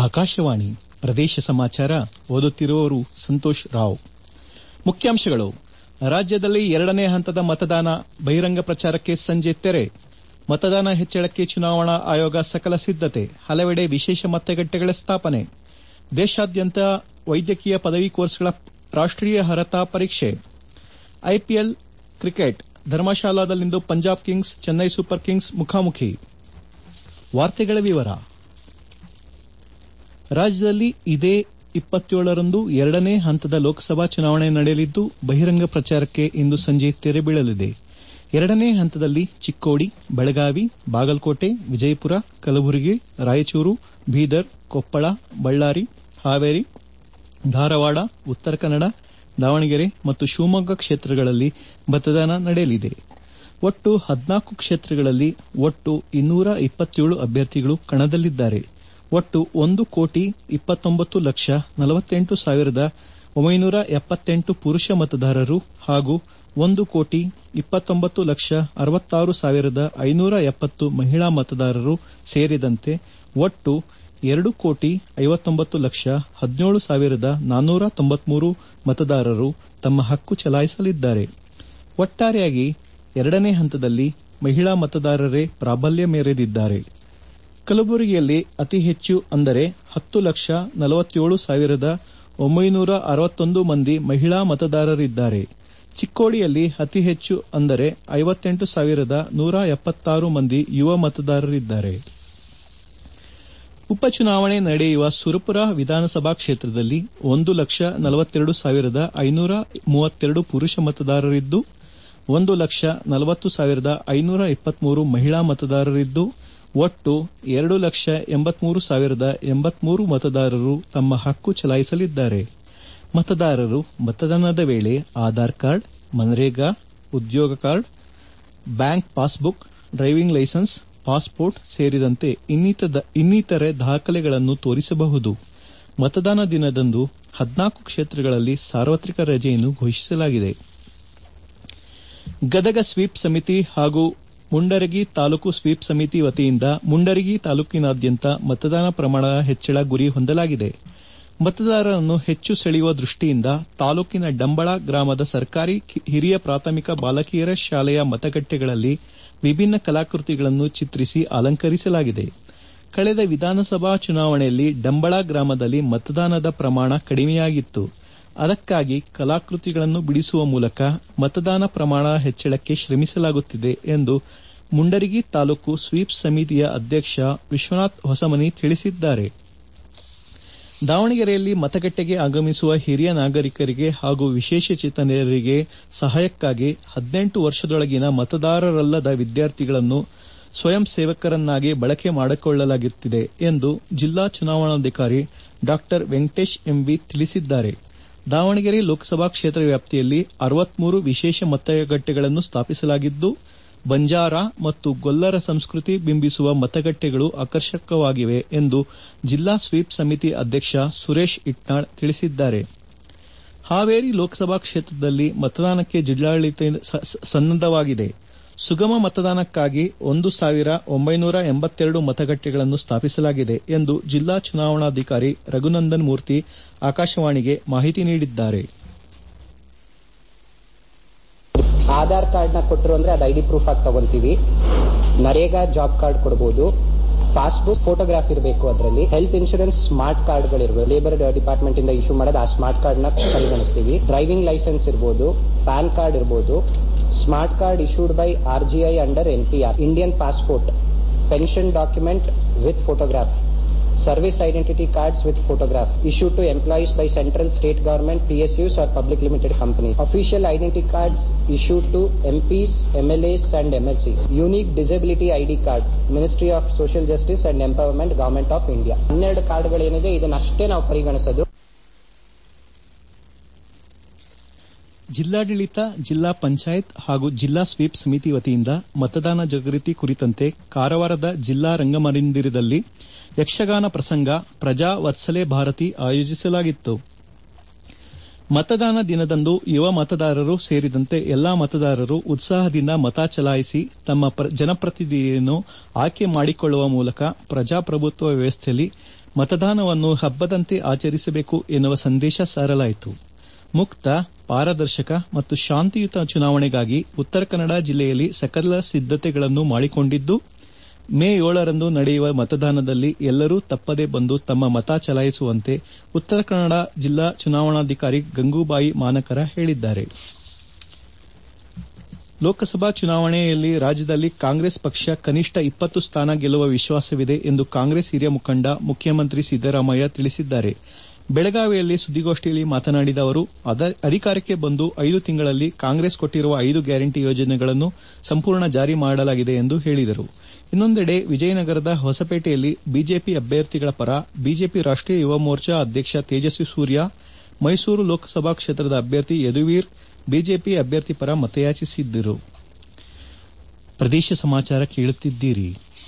ಆಕಾಶವಾಣಿ ಪ್ರದೇಶ ಸಮಾಚಾರ ಓದುತ್ತಿರುವವರು ಸಂತೋಷ್ ರಾವ್ ಮುಖ್ಯಾಂಶಗಳು ರಾಜ್ಯದಲ್ಲಿ ಎರಡನೇ ಹಂತದ ಮತದಾನ ಬಹಿರಂಗ ಪ್ರಚಾರಕ್ಕೆ ಸಂಜೆ ತೆರೆ ಮತದಾನ ಹೆಚ್ಚಳಕ್ಕೆ ಚುನಾವಣಾ ಆಯೋಗ ಸಕಲ ಸಿದ್ದತೆ ಹಲವೆಡೆ ವಿಶೇಷ ಮತಗಟ್ಟೆಗಳ ಸ್ಥಾಪನೆ ದೇಶಾದ್ಯಂತ ವೈದ್ಯಕೀಯ ಪದವಿ ಕೋರ್ಸ್ಗಳ ರಾಷ್ಟೀಯ ಅರ್ಹತಾ ಪರೀಕ್ಷೆ ಐಪಿಎಲ್ ಕ್ರಿಕೆಟ್ ಧರ್ಮಶಾಲಾದಲ್ಲಿಂದು Punjab Kings Chennai Super Kings ಮುಖಾಮುಖಿ ವಾರ್ತೆಗಳ ವಿವರ ರಾಜ್ಯದಲ್ಲಿ ಇದೇ ಇಪ್ಪತ್ತೇಳರಂದು ಎರಡನೇ ಹಂತದ ಲೋಕಸಭಾ ಚುನಾವಣೆ ನಡೆಯಲಿದ್ದು ಬಹಿರಂಗ ಪ್ರಚಾರಕ್ಕೆ ಇಂದು ಸಂಜೆ ತೆರೆ ಬೀಳಲಿದೆ ಎರಡನೇ ಹಂತದಲ್ಲಿ ಚಿಕ್ಕೋಡಿ ಬೆಳಗಾವಿ ಬಾಗಲಕೋಟೆ ವಿಜಯಪುರ ಕಲಬುರಗಿ ರಾಯಚೂರು ಬೀದರ್ ಕೊಪ್ಪಳ ಬಳ್ಳಾರಿ ಹಾವೇರಿ ಧಾರವಾಡ ಉತ್ತರ ಕನ್ನಡ ದಾವಣಗೆರೆ ಮತ್ತು ಶಿವಮೊಗ್ಗ ಕ್ಷೇತ್ರಗಳಲ್ಲಿ ಮತದಾನ ನಡೆಯಲಿದೆ ಒಟ್ಟು ಹದಿನಾಲ್ಕು ಕ್ಷೇತ್ರಗಳಲ್ಲಿ ಒಟ್ಟು ಇನ್ನೂರ ಇಪ್ಪತ್ತೇಳು ಅಭ್ಯರ್ಥಿಗಳು ಕಣದಲ್ಲಿದ್ದಾರೆ ಒಟ್ಟು ಒಂದು ಕೋಟಿ ಇಪ್ಪತ್ತೊಂಬತ್ತು ಲಕ್ಷ ನಲವತ್ತೆಂಟು ಸಾವಿರದ ಒಂಬೈನೂರ ಎಪ್ಪತ್ತೆಂಟು ಪುರುಷ ಮತದಾರರು ಹಾಗೂ ಒಂದು ಕೋಟಿ ಇಪ್ಪತ್ತೊಂಬತ್ತು ಲಕ್ಷ ಅರವತ್ತಾರು ಸಾವಿರದ ಐನೂರ ಎಪ್ಪತ್ತು ಮಹಿಳಾ ಮತದಾರರು ಸೇರಿದಂತೆ ಒಟ್ಟು ಎರಡು ಕೋಟಿ ಐವತ್ತೊಂಬತ್ತು ಲಕ್ಷ ಹದಿನೇಳು ಸಾವಿರದ ನಾನ್ನೂರ ತೊಂಬತ್ಮೂರು ಮತದಾರರು ತಮ್ಮ ಹಕ್ಕು ಚಲಾಯಿಸಲಿದ್ದಾರೆ ಒಟ್ಟಾರೆಯಾಗಿ ಎರಡನೇ ಹಂತದಲ್ಲಿ ಮಹಿಳಾ ಮತದಾರರೇ ಪ್ರಾಬಲ್ಯ ಮೆರೆದಿದ್ದಾರೆ ಕಲಬುರಗಿಯಲ್ಲಿ ಅತಿ ಹೆಚ್ಚು ಅಂದರೆ ಹತ್ತು ಲಕ್ಷ ನಲವತ್ತೇಳು ಸಾವಿರದ ಒಂಬೈನೂರ ಅರವತ್ತೊಂದು ಮಂದಿ ಮಹಿಳಾ ಮತದಾರರಿದ್ದಾರೆ ಚಿಕ್ಕೋಡಿಯಲ್ಲಿ ಅತಿ ಹೆಚ್ಚು ಅಂದರೆ ಐವತ್ತೆಂಟು ಸಾವಿರದ ನೂರ ಎಪ್ಪತ್ತಾರು ಮಂದಿ ಯುವ ಮತದಾರರಿದ್ದಾರೆ ಉಪಚುನಾವಣೆ ನಡೆಯುವ ಸುರಪುರ ವಿಧಾನಸಭಾ ಕ್ಷೇತ್ರದಲ್ಲಿ ಒಂದು ಲಕ್ಷ ನಲವತ್ತೆರಡು ಸಾವಿರದ ಐನೂರ ಮೂವತ್ತೆರಡು ಪುರುಷ ಮತದಾರರಿದ್ದು ಒಂದು ಲಕ್ಷ ನಲವತ್ತು ಸಾವಿರದ ಐನೂರ ಇಪ್ಪತ್ಮೂರು ಮಹಿಳಾ ಮತದಾರರಿದ್ದು ಒಟ್ಟು ಎರಡು ಲಕ್ಷ ಎಂಬತ್ಮೂರು ಸಾವಿರದ ಎಂಬತ್ಮೂರು ಮತದಾರರು ತಮ್ಮ ಹಕ್ಕು ಚಲಾಯಿಸಲಿದ್ದಾರೆ ಮತದಾರರು ಮತದಾನದ ವೇಳೆ ಆಧಾರ್ ಕಾರ್ಡ್ ಮನ್ರೇಗಾ ಉದ್ಯೋಗ card bank passbook driving licence passport ಸೇರಿದಂತೆ ಇನ್ನಿತರೆ ದಾಖಲೆಗಳನ್ನು ತೋರಿಸಬಹುದು ಮತದಾನ ದಿನದಂದು ಹದಿನಾಲ್ಕು ಕ್ಷೇತ್ರಗಳಲ್ಲಿ ಸಾರ್ವತ್ರಿಕ ರಜೆಯನ್ನು ಘೋಷಿಸಲಾಗಿದೆ ಗದಗ ಸ್ವೀಪ್ ಸಮಿತಿ ಹಾಗೂ ಮುಂಡರಗಿ ತಾಲೂಕು ಸ್ವೀಪ್ ಸಮಿತಿ ವತಿಯಿಂದ ಮುಂಡರಗಿ ತಾಲೂಕಿನಾದ್ಯಂತ ಮತದಾನ ಪ್ರಮಾಣ ಹೆಚ್ಚಳ ಗುರಿ ಹೊಂದಲಾಗಿದೆ ಮತದಾರರನ್ನು ಹೆಚ್ಚು ಸೆಳೆಯುವ ದೃಷ್ಟಿಯಿಂದ ತಾಲೂಕಿನ ಡಂಬಳ ಗ್ರಾಮದ ಸರ್ಕಾರಿ ಹಿರಿಯ ಪ್ರಾಥಮಿಕ ಬಾಲಕಿಯರ ಶಾಲೆಯ ಮತಗಟ್ಟೆಗಳಲ್ಲಿ ವಿಭಿನ್ನ ಕಲಾಕೃತಿಗಳನ್ನು ಚಿತ್ರಿಸಿ ಅಲಂಕರಿಸಲಾಗಿದೆ ಕಳೆದ ವಿಧಾನಸಭಾ ಚುನಾವಣೆಯಲ್ಲಿ ಡಂಬಳ ಗ್ರಾಮದಲ್ಲಿ ಮತದಾನದ ಪ್ರಮಾಣ ಕಡಿಮೆಯಾಗಿತ್ತು ಅದಕ್ಕಾಗಿ ಕಲಾಕೃತಿಗಳನ್ನು ಬಿಡಿಸುವ ಮೂಲಕ ಮತದಾನ ಪ್ರಮಾಣ ಹೆಚ್ಚಳಕ್ಕೆ ಶ್ರಮಿಸಲಾಗುತ್ತಿದೆ ಎಂದು ಮುಂಡರಗಿ ತಾಲೂಕು ಸ್ವೀಪ್ ಸಮಿತಿಯ ಅಧ್ಯಕ್ಷ ವಿಶ್ವನಾಥ್ ಹೊಸಮನಿ ತಿಳಿಸಿದ್ದಾರೆ ದಾವಣಗೆರೆಯಲ್ಲಿ ಮತಗಟ್ಟೆಗೆ ಆಗಮಿಸುವ ಹಿರಿಯ ನಾಗರಿಕರಿಗೆ ಹಾಗೂ ವಿಶೇಷಚೇತನರಿಗೆ ಸಹಾಯಕ್ಕಾಗಿ ಹದಿನೆಂಟು ವರ್ಷದೊಳಗಿನ ಮತದಾರರಲ್ಲದ ವಿದ್ಯಾರ್ಥಿಗಳನ್ನು ಸ್ವಯಂ ಸೇವಕರನ್ನಾಗಿ ಬಳಕೆ ಮಾಡಿಕೊಳ್ಳಲಾಗುತ್ತಿದೆ ಎಂದು ಜಿಲ್ಲಾ ಚುನಾವಣಾಧಿಕಾರಿ ಡಾ ವೆಂಕಟೇಶ್ ಎಂವಿ ತಿಳಿಸಿದ್ದಾರೆ ದಾವಣಗೆರೆ ಲೋಕಸಭಾ ಕ್ಷೇತ್ರ ವ್ಯಾಪ್ತಿಯಲ್ಲಿ ಅರವತ್ಮೂರು ವಿಶೇಷ ಮತಗಟ್ಟೆಗಳನ್ನು ಸ್ಥಾಪಿಸಲಾಗಿದ್ದು ಬಂಜಾರ ಮತ್ತು ಗೊಲ್ಲರ ಸಂಸ್ಕೃತಿ ಬಿಂಬಿಸುವ ಮತಗಟ್ಟೆಗಳು ಆಕರ್ಷಕವಾಗಿವೆ ಎಂದು ಜಿಲ್ಲಾ ಸ್ವೀಪ್ ಸಮಿತಿ ಅಧ್ಯಕ್ಷ ಸುರೇಶ್ ಇಟ್ನಾಳ್ ತಿಳಿಸಿದ್ದಾರೆ ಹಾವೇರಿ ಲೋಕಸಭಾ ಕ್ಷೇತ್ರದಲ್ಲಿ ಮತದಾನಕ್ಕೆ ಜಿಲ್ಲಾಡಳಿತ ಸನ್ನದ್ದವಾಗಿದೆ ಸುಗಮ ಮತದಾನಕ್ಕಾಗಿ ಒಂದು ಸಾವಿರ ಒಂಬೈನೂರ ಎಂಬತ್ತೆರಡು ಮತಗಟ್ಟೆಗಳನ್ನು ಸ್ಥಾಪಿಸಲಾಗಿದೆ ಎಂದು ಜಿಲ್ಲಾ ಚುನಾವಣಾಧಿಕಾರಿ ರಘುನಂದನ್ ಮೂರ್ತಿ ಆಕಾಶವಾಣಿಗೆ ಮಾಹಿತಿ ನೀಡಿದ್ದಾರೆ ಆಧಾರ್ ಕಾರ್ಡ್ ನ ಕೊಟ್ಟರು ಅಂದ್ರೆ ಅದು ಐಡಿ ಪ್ರೂಫ್ ಆಗಿ ತಗೊಂತೀವಿ ನರೇಗಾ ಜಾಬ್ ಕಾರ್ಡ್ ಕೊಡಬಹುದು ಪಾಸ್ಬುಕ್ ಫೋಟೋಗ್ರಾಫ್ ಇರಬೇಕು ಅದರಲ್ಲಿ ಹೆಲ್ತ್ ಇನ್ಶೂರೆನ್ಸ್ ಸ್ಮಾರ್ಟ್ ಕಾರ್ಡ್ ಗಳಿರ್ಬೋದು ಲೇಬರ್ ಡಿಪಾರ್ಟ್ಮೆಂಟ್ ಇಂದ ಇಶ್ಯೂ ಮಾಡೋದು ಆ ಸ್ಮಾರ್ಟ್ ಕಾರ್ಡ್ ನ ಪರಿಗಣಿಸ್ತೀವಿ ಡ್ರೈವಿಂಗ್ ಲೈಸೆನ್ಸ್ ಇರಬಹುದು ಪ್ಯಾನ್ ಕಾರ್ಡ್ ಇರಬಹುದು smart card issued by RGI under NPR Indian passport pension document with photograph service identity cards with photograph issued to employees by central state government psus or public limited companies official identity cards issued to mps mlas and mlcs unique disability id card ministry of social justice and empowerment government of india ಹನ್ನೆರಡು ಕಾರ್ಡ್ಗಳೇನಿದೆ ಇದನ್ನಷ್ಟೇ ನಾವು ಪರಿಗಣಿಸೋದು ಜಿಲ್ಲಾಡಳಿತ ಜಿಲ್ಲಾ ಪಂಚಾಯತ್ ಹಾಗೂ ಜಿಲ್ಲಾ sweep ಸಮಿತಿ ವತಿಯಿಂದ ಮತದಾನ ಜಾಗೃತಿ ಕುರಿತಂತೆ ಕಾರವಾರದ ಜಿಲ್ಲಾ ರಂಗಮಂದಿರದಲ್ಲಿ ಯಕ್ಷಗಾನ ಪ್ರಸಂಗ ಪ್ರಜಾ ವತ್ಸಲೆ ಭಾರತಿ ಆಯೋಜಿಸಲಾಗಿತ್ತು ಮತದಾನ ದಿನದಂದು ಯುವ ಮತದಾರರು ಸೇರಿದಂತೆ ಎಲ್ಲಾ ಮತದಾರರು ಉತ್ಸಾಹದಿಂದ ಮತ ಚಲಾಯಿಸಿ ತಮ್ಮ ಜನಪ್ರತಿನಿಧಿಯನ್ನು ಆಯ್ಕೆ ಮಾಡಿಕೊಳ್ಳುವ ಮೂಲಕ ಪ್ರಜಾಪ್ರಭುತ್ವ ವ್ಯವಸ್ಥೆಯಲ್ಲಿ ಮತದಾನವನ್ನು ಹಬ್ಬದಂತೆ ಆಚರಿಸಬೇಕು ಎನ್ನುವ ಸಂದೇಶ ಸಾರಲಾಯಿತು ಮುಕ್ತ ಪಾರದರ್ಶಕ ಮತ್ತು ಶಾಂತಿಯುತ ಚುನಾವಣೆಗಾಗಿ ಉತ್ತರ ಕನ್ನಡ ಜಿಲ್ಲೆಯಲ್ಲಿ ಸಕಲ ಸಿದ್ದತೆಗಳನ್ನು ಮಾಡಿಕೊಂಡಿದ್ದು ಮೇ ಏಳರಂದು ನಡೆಯುವ ಮತದಾನದಲ್ಲಿ ಎಲ್ಲರೂ ತಪ್ಪದೆ ಬಂದು ತಮ್ಮ ಮತ ಚಲಾಯಿಸುವಂತೆ ಉತ್ತರ ಕನ್ನಡ ಜಿಲ್ಲಾ ಚುನಾವಣಾಧಿಕಾರಿ ಗಂಗೂಬಾಯಿ ಮಾನಕರ ಹೇಳಿದ್ದಾರೆ ಲೋಕಸಭಾ ಚುನಾವಣೆಯಲ್ಲಿ ರಾಜ್ಯದಲ್ಲಿ ಕಾಂಗ್ರೆಸ್ ಪಕ್ಷ ಕನಿಷ್ಠ ಇಪ್ಪತ್ತು ಸ್ಥಾನ ಗೆಲ್ಲುವ ವಿಶ್ವಾಸವಿದೆ ಎಂದು ಕಾಂಗ್ರೆಸ್ ಹಿರಿಯ ಮುಖಂಡ ಮುಖ್ಯಮಂತ್ರಿ ಸಿದ್ದರಾಮಯ್ಯ ತಿಳಿಸಿದ್ದಾರೆ ಬೆಳಗಾವಿಯಲ್ಲಿ ಸುದ್ದಿಗೋಷ್ಠಿಯಲ್ಲಿ ಮಾತನಾಡಿದ ಅವರು ಅಧಿಕಾರಕ್ಕೆ ಬಂದು ಐದು ತಿಂಗಳಲ್ಲಿ ಕಾಂಗ್ರೆಸ್ ಕೊಟ್ಟಿರುವ ಐದು ಗ್ಯಾರಂಟಿ ಯೋಜನೆಗಳನ್ನು ಸಂಪೂರ್ಣ ಜಾರಿ ಮಾಡಲಾಗಿದೆ ಎಂದು ಹೇಳಿದರು ಇನ್ನೊಂದೆಡೆ ವಿಜಯನಗರದ ಹೊಸಪೇಟೆಯಲ್ಲಿ ಬಿಜೆಪಿ ಅಭ್ಯರ್ಥಿಗಳ ಪರ ಬಿಜೆಪಿ ರಾಷ್ಟೀಯ ಯುವ ಮೋರ್ಚಾ ಅಧ್ಯಕ್ಷ ತೇಜಸ್ವಿ ಸೂರ್ಯ ಮೈಸೂರು ಲೋಕಸಭಾ ಕ್ಷೇತ್ರದ ಅಭ್ಯರ್ಥಿ ಯದುವೀರ್ ಬಿಜೆಪಿ ಅಭ್ಯರ್ಥಿ ಪರ ಮತಯಾಚಿಸಿದ್ದರು ಪ್ರದೇಶ ಸಮಾಚಾರ ಕೇಳುತ್ತಿದ್ದೀರಿ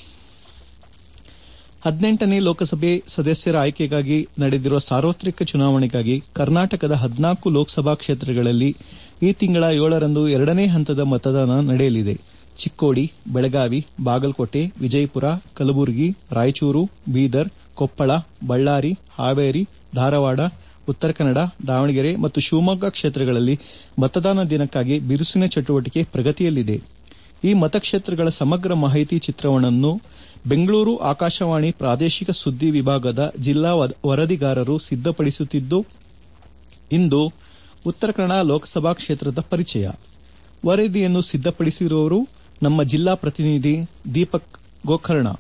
ಹದಿನೆಂಟನೇ ಲೋಕಸಭೆ ಸದಸ್ಯರ ಆಯ್ಕೆಗಾಗಿ ನಡೆದಿರುವ ಸಾರ್ವತ್ರಿಕ ಚುನಾವಣೆಗಾಗಿ ಕರ್ನಾಟಕದ ಹದಿನಾಲ್ಕು ಲೋಕಸಭಾ ಕ್ಷೇತ್ರಗಳಲ್ಲಿ ಈ ತಿಂಗಳ ಏಳರಂದು ಎರಡನೇ ಹಂತದ ಮತದಾನ ನಡೆಯಲಿದೆ ಚಿಕ್ಕೋಡಿ ಬೆಳಗಾವಿ ಬಾಗಲಕೋಟೆ ವಿಜಯಪುರ ಕಲಬುರಗಿ ರಾಯಚೂರು ಬೀದರ್ ಕೊಪ್ಪಳ ಬಳ್ಳಾರಿ ಹಾವೇರಿ ಧಾರವಾಡ ಉತ್ತರ ಕನ್ನಡ ದಾವಣಗೆರೆ ಮತ್ತು ಶಿವಮೊಗ್ಗ ಕ್ಷೇತ್ರಗಳಲ್ಲಿ ಮತದಾನ ದಿನಕ್ಕಾಗಿ ಬಿರುಸಿನ ಚಟುವಟಿಕೆ ಪ್ರಗತಿಯಲ್ಲಿದೆ ಈ ಮತಕ್ಷೇತ್ರಗಳ ಸಮಗ್ರ ಮಾಹಿತಿ ಚಿತ್ರವನ್ನು ಬೆಂಗಳೂರು ಆಕಾಶವಾಣಿ ಪ್ರಾದೇಶಿಕ ಸುದ್ದಿ ವಿಭಾಗದ ಜಿಲ್ಲಾ ವರದಿಗಾರರು ಸಿದ್ದಪಡಿಸುತ್ತಿದ್ದು ಇಂದು ಉತ್ತರ ಕನ್ನಡ ಲೋಕಸಭಾ ಕ್ಷೇತ್ರದ ಪರಿಚಯ ವರದಿಯನ್ನು ಸಿದ್ದಪಡಿಸಿರುವವರು ನಮ್ಮ ಜಿಲ್ಲಾ ಪ್ರತಿನಿಧಿ ದೀಪಕ್ ಗೋಕರ್ಣ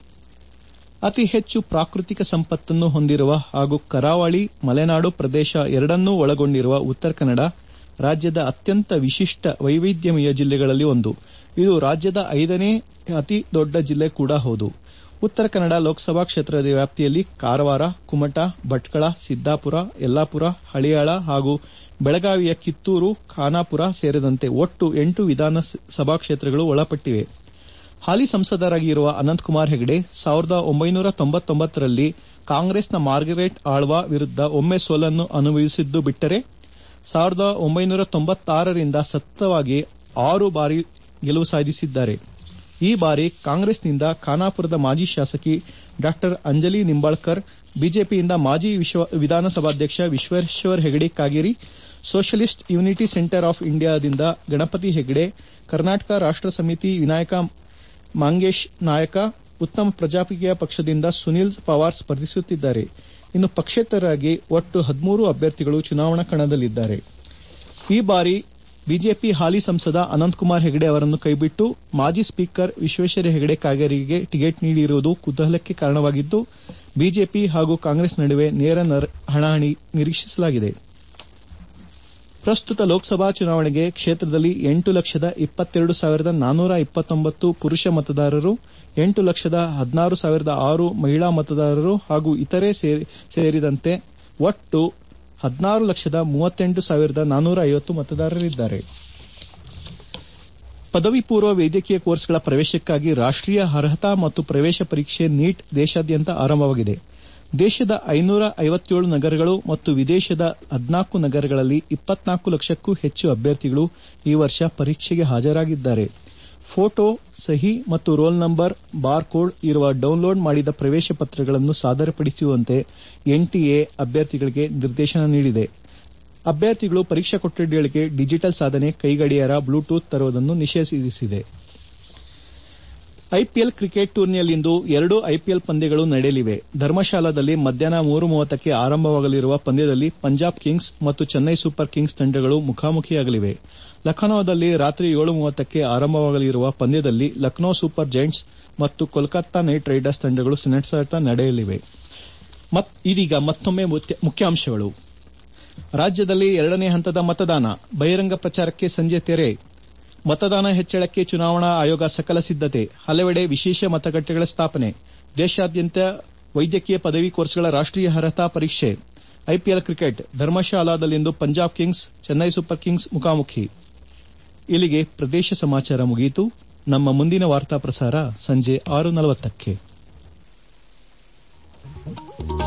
ಅತಿ ಹೆಚ್ಚು ಪ್ರಾಕೃತಿಕ ಸಂಪತ್ತನ್ನು ಹೊಂದಿರುವ ಹಾಗೂ ಕರಾವಳಿ ಮಲೆನಾಡು ಪ್ರದೇಶ ಎರಡನ್ನೂ ಒಳಗೊಂಡಿರುವ ಉತ್ತರ ಕನ್ನಡ ರಾಜ್ಯದ ಅತ್ಯಂತ ವಿಶಿಷ್ಟ ವೈವಿಧ್ಯಮಯ ಜಿಲ್ಲೆಗಳಲ್ಲಿ ಒಂದು ಇದು ರಾಜ್ಯದ ಐದನೇ ಅತಿ ದೊಡ್ಡ ಜಿಲ್ಲೆ ಕೂಡ ಹೌದು ಉತ್ತರ ಕನ್ನಡ ಲೋಕಸಭಾ ಕ್ಷೇತ್ರದ ವ್ಯಾಪ್ತಿಯಲ್ಲಿ ಕಾರವಾರ ಕುಮಟಾ ಭಟ್ಕಳ ಸಿದ್ದಾಪುರ ಯಲ್ಲಾಪುರ ಹಳಿಯಾಳ ಹಾಗೂ ಬೆಳಗಾವಿಯ ಕಿತ್ತೂರು ಖಾನಾಪುರ ಸೇರಿದಂತೆ ಒಟ್ಟು ಎಂಟು ವಿಧಾನಸಭಾ ಕ್ಷೇತ್ರಗಳು ಒಳಪಟ್ಟಿವೆ ಹಾಲಿ ಸಂಸದರಾಗಿರುವ ಅನಂತಕುಮಾರ್ ಹೆಗಡೆ ಸಾವಿರದ ಒಂಬೈನೂರ ತೊಂಬತ್ತೊಂಬತ್ತರಲ್ಲಿ ಕಾಂಗ್ರೆಸ್ನ ಮಾರ್ಗರೆಟ್ ಆಳ್ವಾ ವಿರುದ್ದ ಒಮ್ಮೆ ಸೋಲನ್ನು ಅನುಭವಿಸಿದ್ದು ಬಿಟ್ಟರೆ ಸಾವಿರದ ಒಂಬೈನೂರ ತೊಂಬತ್ತಾರರಿಂದ ಸತತವಾಗಿ ಆರು ಬಾರಿ ಗೆಲುವು ಸಾಧಿಸಿದ್ದಾರೆ ಈ ಬಾರಿ ಕಾಂಗ್ರೆಸ್ನಿಂದ ಖಾನಾಪುರದ ಮಾಜಿ ಶಾಸಕಿ ಡಾ ಅಂಜಲಿ ನಿಂಬಾಳ್ಕರ್ ಬಿಜೆಪಿಯಿಂದ ಮಾಜಿ ವಿಧಾನಸಭಾಧ್ಯಕ್ಷ Vishweshwar Hegde Kageri Socialist Unity Centre of ಇಂಡಿಯಾದಿಂದ ಗಣಪತಿ ಹೆಗಡೆ ಕರ್ನಾಟಕ ರಾಷ್ಟ ಸಮಿತಿ ವಿನಾಯಕ ಮಂಗೇಶ್ ನಾಯಕ ಉತ್ತಮ ಪ್ರಜಾಪಿಯ ಪಕ್ಷದಿಂದ ಸುನೀಲ್ ಪವಾರ್ ಸ್ಪರ್ಧಿಸುತ್ತಿದ್ದಾರೆ ಇನ್ನು ಪಕ್ಷೇತರರಾಗಿ ಒಟ್ಟು ಹದಿಮೂರು ಅಭ್ಯರ್ಥಿಗಳು ಚುನಾವಣಾ ಕಣದಲ್ಲಿದ್ದಾರೆ ಈ ಬಾರಿ ಬಿಜೆಪಿ ಹಾಲಿ ಸಂಸದ ಅನಂತಕುಮಾರ್ ಹೆಗಡೆ ಅವರನ್ನು ಕೈಬಿಟ್ಟು ಮಾಜಿ ಸ್ಪೀಕರ್ ವಿಶ್ವೇಶ್ವರ ಹೆಗಡೆ ಕಾಗೇರಿಗೆ ಟಿಕೆಟ್ ನೀಡಿರುವುದು ಕುತೂಹಲಕ್ಕೆ ಕಾರಣವಾಗಿದ್ದು ಬಿಜೆಪಿ ಹಾಗೂ ಕಾಂಗ್ರೆಸ್ ನಡುವೆ ನೇರ ಹಣಾಹಣಿ ನಿರೀಕ್ಷಿಸಲಾಗಿದೆ ಪ್ರಸ್ತುತ ಲೋಕಸಭಾ ಚುನಾವಣೆಗೆ ಕ್ಷೇತ್ರದಲ್ಲಿ ಎಂಟು ಲಕ್ಷದ ಇಪ್ಪತ್ತೆರಡು ಸಾವಿರದ ನಾನ್ನೂರ ಇಪ್ಪತ್ತೊಂಬತ್ತು ಪುರುಷ ಮತದಾರರು ಎಂಟು ಲಕ್ಷದ ಹದಿನಾರು ಸಾವಿರದ ಆರು ಮಹಿಳಾ ಮತದಾರರು ಹಾಗೂ ಇತರೆ ಸೇರಿದಂತೆ ಒಟ್ಟು ಹದಿನಾರು ಲಕ್ಷದ ಮೂವತ್ತೆಂಟು ಸಾವಿರದ ನಾನ್ನೂರ ಐವತ್ತು ಮತದಾರರಿದ್ದಾರೆ ಪದವಿ ಪೂರ್ವ ವೈದ್ಯಕೀಯ ಕೋರ್ಸ್ಗಳ ಪ್ರವೇಶಕ್ಕಾಗಿ ರಾಷ್ಟೀಯ ಅರ್ಹತಾ ಮತ್ತು ಪ್ರವೇಶ ಪರೀಕ್ಷೆ ನೀಟ್ ದೇಶಾದ್ಯಂತ ಆರಂಭವಾಗಿದೆ ದೇಶದ ಐನೂರ ಐವತ್ತೇಳು ನಗರಗಳು ಮತ್ತು ವಿದೇಶದ ಹದಿನಾಲ್ಕು ನಗರಗಳಲ್ಲಿ ಇಪ್ಪತ್ನಾಲ್ಕು ಲಕ್ಷಕ್ಕೂ ಹೆಚ್ಚು ಅಭ್ಯರ್ಥಿಗಳು ಈ ವರ್ಷ ಪರೀಕ್ಷೆಗೆ ಹಾಜರಾಗಿದ್ದಾರೆ ಫೋಟೋ ಸಹಿ ಮತ್ತು ರೋಲ್ ನಂಬರ್ ಬಾರ್ ಕೋಡ್ ಇರುವ ಡೌನ್ಲೋಡ್ ಮಾಡಿದ ಪ್ರವೇಶ ಪತ್ರಗಳನ್ನು ಸಾದರಪಡಿಸುವಂತೆ ಎನ್ಟಿಎ ಅಭ್ಯರ್ಥಿಗಳಿಗೆ ನಿರ್ದೇಶನ ನೀಡಿದೆ ಅಭ್ಯರ್ಥಿಗಳು ಪರೀಕ್ಷಾ ಕೊಠಡಿಗಳಿಗೆ ಡಿಜಿಟಲ್ ಸಾಧನೆ ಕೈಗಡಿಯಾರ ಬ್ಲೂಟೂತ್ ತರುವುದನ್ನು ನಿಷೇಧಿಸಿದೆ ಐಪಿಎಲ್ ಕ್ರಿಕೆಟ್ ಟೂರ್ನಿಯಲ್ಲಿಂದು ಎರಡು ಐಪಿಎಲ್ ಪಂದ್ಯಗಳು ನಡೆಯಲಿವೆ ಧರ್ಮಶಾಲಾದಲ್ಲಿ ಮಧ್ಯಾಹ್ನ ಮೂರು ಮೂವತ್ತಕ್ಕೆ ಆರಂಭವಾಗಲಿರುವ ಪಂದ್ಯದಲ್ಲಿ ಪಂಜಾಬ್ ಕಿಂಗ್ಸ್ ಮತ್ತು ಚೆನ್ನೈ ಸೂಪರ್ ಕಿಂಗ್ಸ್ ತಂಡಗಳು ಮುಖಾಮುಖಿಯಾಗಲಿವೆ ಲಖನೌದಲ್ಲಿ ರಾತ್ರಿ ಏಳು ಮೂವತ್ತಕ್ಕೆ ಆರಂಭವಾಗಲಿರುವ ಪಂದ್ಯದಲ್ಲಿ ಲಕ್ನೋ ಸೂಪರ್ ಜೈಂಟ್ಸ್ ಮತ್ತು ಕೋಲ್ಕತ್ತಾ ನೈಟ್ ರೈಡರ್ಸ್ ತಂಡಗಳು ಸೆಣಸಾಟ ನಡೆಯಲಿವೆ ಇದೀಗ ಮತ್ತೊಮ್ಮೆ ಮುಖ್ಯಾಂಶಗಳು ರಾಜ್ಯದಲ್ಲಿ ಎರಡನೇ ಹಂತದ ಮತದಾನ ಬಹಿರಂಗ ಪ್ರಚಾರಕ್ಕೆ ಸಂಜೆ ತೆರೆ ಮತದಾನ ಹೆಚ್ಚಳಕ್ಕೆ ಚುನಾವಣಾ ಆಯೋಗ ಸಕಲ ಸಿದ್ದತೆ ಹಲವೆಡೆ ವಿಶೇಷ ಮತಗಟ್ಟೆಗಳ ಸ್ಥಾಪನೆ ದೇಶಾದ್ಯಂತ ವೈದ್ಯಕೀಯ ಪದವಿ ಕೋರ್ಸ್ಗಳ ರಾಷ್ಟೀಯ ಅರ್ಹತಾ ಪರೀಕ್ಷೆ ಐಪಿಎಲ್ ಕ್ರಿಕೆಟ್ ಧರ್ಮಶಾಲಾದಲ್ಲಿಂದು Punjab Kings Chennai Super Kings ಮುಖಾಮುಖಿ ಇಲ್ಲಿಗೆ ಪ್ರದೇಶ ಸಮಾಚಾರ ಮುಗಿಯಿತು ನಮ್ಮ ಮುಂದಿನ ವಾರ್ತಾ ಪ್ರಸಾರ ಸಂಜೆ ಆರು ನಲವತ್ತಕ್ಕೆ